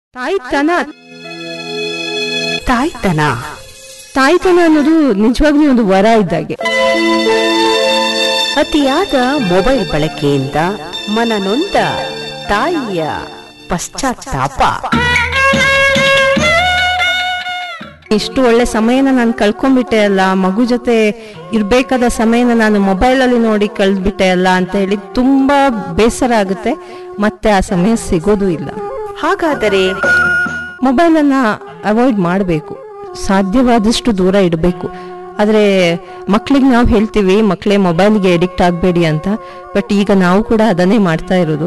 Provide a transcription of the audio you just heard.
ತಾಯ್ತನ ತಾಯ್ತನ ತಾಯ್ತನ ಅನ್ನೋದು ನಿಜವಾಗ್ಲೂ ಒಂದು ವರ ಇದ್ದಾಗೆ ಅತಿಯಾದ ಮೊಬೈಲ್ ಬಳಕೆಯಿಂದ ಮನನೊಂದ ತಾಯಿಯ ಪಶ್ಚಾತ್ತಾಪ ಇಷ್ಟು ಒಳ್ಳೆ ಸಮಯನ ನಾನು ಕಳ್ಕೊಂಡ್ಬಿಟ್ಟೆ ಅಲ್ಲ ಮಗು ಜೊತೆ ಇರ್ಬೇಕಾದ ಸಮಯನ ನಾನು ಮೊಬೈಲಲ್ಲಿ ನೋಡಿ ಕಳೆದ್ಬಿಟ್ಟೆ ಅಲ್ಲ ಅಂತ ಹೇಳಿ ತುಂಬಾ ಬೇಸರ ಆಗುತ್ತೆ ಮತ್ತೆ ಆ ಸಮಯ ಸಿಗೋದು ಇಲ್ಲ ಹಾಗಾದರೆ ಮೊಬೈಲನ್ನ ಅವಾಯ್ಡ್ ಮಾಡಬೇಕು ಸಾಧ್ಯವಾದಷ್ಟು ದೂರ ಇಡಬೇಕು ಆದರೆ ಮಕ್ಳಿಗೆ ನಾವು ಹೇಳ್ತೀವಿ ಮಕ್ಕಳೇ ಮೊಬೈಲ್ಗೆ ಅಡಿಕ್ಟ್ ಆಗಬೇಡಿ ಅಂತ ಬಟ್ ಈಗ ನಾವು ಕೂಡ ಅದನ್ನೇ ಮಾಡ್ತಾ ಇರೋದು